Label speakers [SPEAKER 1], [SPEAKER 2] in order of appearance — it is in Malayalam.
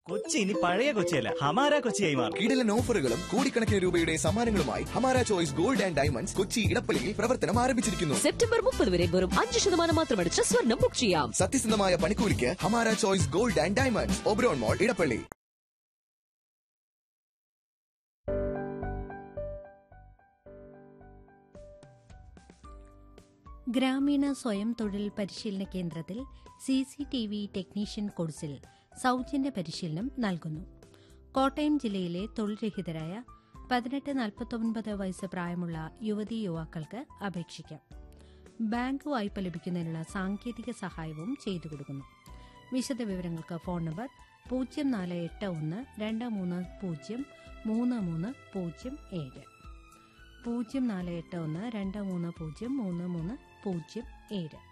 [SPEAKER 1] കൊച്ചി ഇനി പഴയ കൊച്ചിയല്ല ഹമാര കൊച്ചിയായി മാറും
[SPEAKER 2] കിടിലൻ ഓഫറുകളും കോടിക്കണക്കിന് രൂപയുടെ സമ്മാനങ്ങളുമായി Hamara choice gold and diamonds Kochi ഇടപ്പള്ളിയിൽ പ്രവർത്തനം ആരംഭിച്ചിരിക്കുന്നു
[SPEAKER 3] സെപ്റ്റംബർ മുപ്പത് വരെ വെറും അഞ്ച് ശതമാനം മാത്രമടിച്ച് സ്വർണം ബുക്ക് ചെയ്യാം
[SPEAKER 2] സത്യസന്ധമായ പണിക്കൂലിക്ക് Hamara choice gold and diamonds Oberon mall Edappally
[SPEAKER 4] ഗ്രാമീണ സ്വയം തൊഴിൽ പരിശീലന കേന്ദ്രത്തിൽ C C T V technician കോഴ്സിൽ സൗജന്യ പരിശീലനം നൽകുന്നു കോട്ടയം ജില്ലയിലെ തൊഴിൽരഹിതരായ പതിനെട്ട് നാൽപ്പത്തൊൻപത് വയസ്സ് പ്രായമുള്ള യുവതീ യുവാക്കൾക്ക് അപേക്ഷിക്കാം ബാങ്ക് വായ്പ ലഭിക്കുന്നതിനുള്ള സാങ്കേതിക സഹായവും ചെയ്തു കൊടുക്കുന്നു വിശദ വിവരങ്ങൾക്ക് ഫോൺ നമ്പർ പൂജ്യം നാല് എട്ട് ഒന്ന് രണ്ട് മൂന്ന് പൂജ്യം മൂന്ന് മൂന്ന് പൂജ്യം ഏഴ് പൂജ്യം നാല് എട്ട് ഒന്ന് രണ്ട് മൂന്ന് പൂജ്യം മൂന്ന് മൂന്ന് പൂജ്യം ഏഴ്